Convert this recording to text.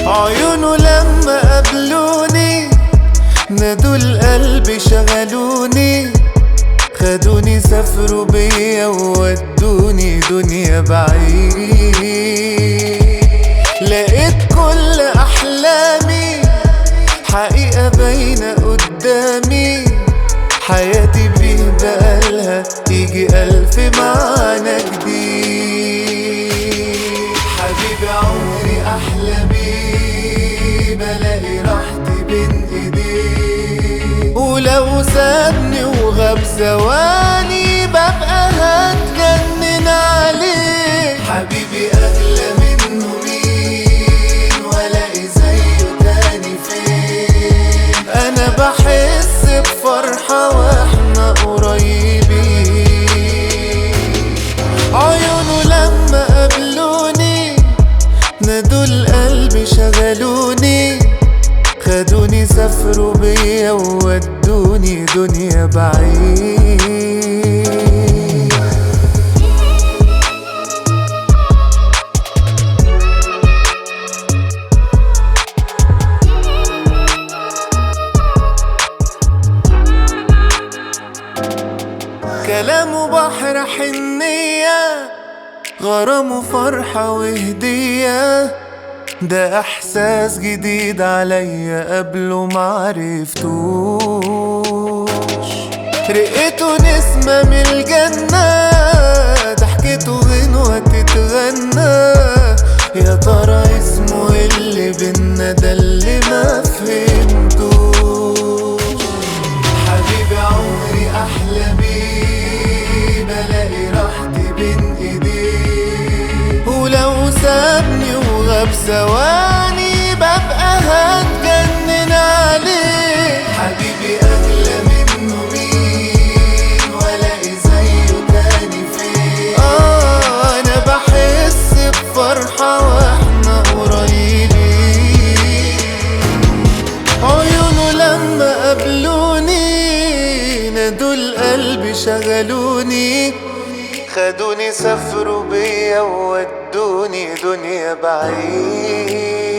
عيونه لما قابلوني نادوا القلب شغلوني خدوني سافروا بيا وودوني دنيا بعيد لقيت كل احلامي حقيقة باينة قدامي حياتي بيه بقالها يجي ألف معنى جديد حبيبي عمري أحلى بيه بلاقي راحتي بين إيديه ولو سابني وغاب ثواني ببقى هتجنن عليه حبيبي أغلى منه مين ولاقي زيه تاني فين أنا بحس بفرحة واحنا قريبين عيونه لما قابلوني نادوا القلب شغلوني خدوني سافروا بيا وودوني دنيا بعيد كلامه بحر حنية غرام وفرحة وهدية ده احساس جديد عليا قبله معرفتوش رقته نسمة من الجنة ضحكته غنوة تتغنى يا ترى اسمه إيه اللي بينا ده اللي ما فهمتوش حبيبي عمري احلى بيه بلاقي راحتي بين ايديه ولو سابني وغاب ثواني ببقى هتجنن عليه حبيبي اغلى منه مين ولاقي زيه تاني فين اه انا بحس بفرحة واحنا قريبين عيونه لما قابلوني نادوا القلب شغلوني خدوني سافروا بيا وودوني دنيا بعيد